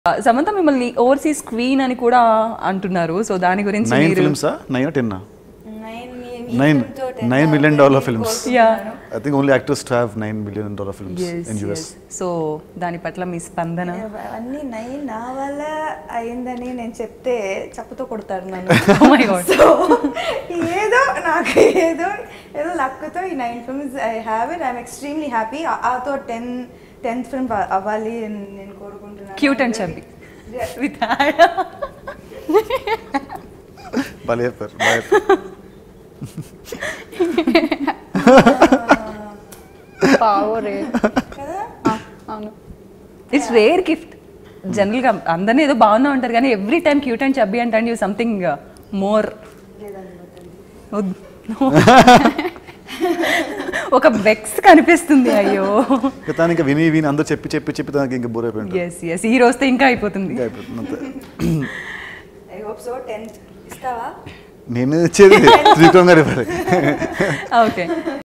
సమంత మిమ్మల్ని overseas queen అని కూడా అంటున్నారు సో దాని గురించి నైన్ మీరు ఫిల్మ్సా nine ten nine nine nine million dollar films yeah I think only actors to have nine million dollar films in US so దాని పట్ల మీ స్పందన అవన్నీ నైన్ నా వల్ల అయిందని నేను చెప్తే చెప్పుతో కొడతారు నన్ను Oh my God. సో ఏదో నాకు ఏదో ఏదో లక్తో ఈ nine films I have it I'm extremely happy ఆతో టెన్ టెన్త్ ఫిల్మ్ అవ్వాలి అని నేను కోరుకుంటున్నాను క్యూట్ అండ్ చబ్బి విత్ భలే చెప్పారు బాగా చెప్పారు. పావరే కదా అవును ఇట్స్ రేర్ గిఫ్ట్ జనరల్గా అందరినీ ఏదో బాగున్నా ఉంటారు కానీ every time cute and chubby అంటే యూ సంథింగ్ మోర్ ఒక వెక్స్ కనిపిస్తుంది అయ్యో ఇక తను ఇంకా విని విని అందరూ చెప్పి చెప్పి చెప్పి తనకి ఇంకా బోర్ అయిపోయి ఉంటుంది ఎస్ ఎస్ ఈ రోజుతో ఇంకా అయిపోతుంది ఇంకా అయిపోతుంది అంతే ఐ హోప్ సో టెన్త్ ఇస్తావా నేను ఇచ్చేది త్రికోణం గారి ఓకే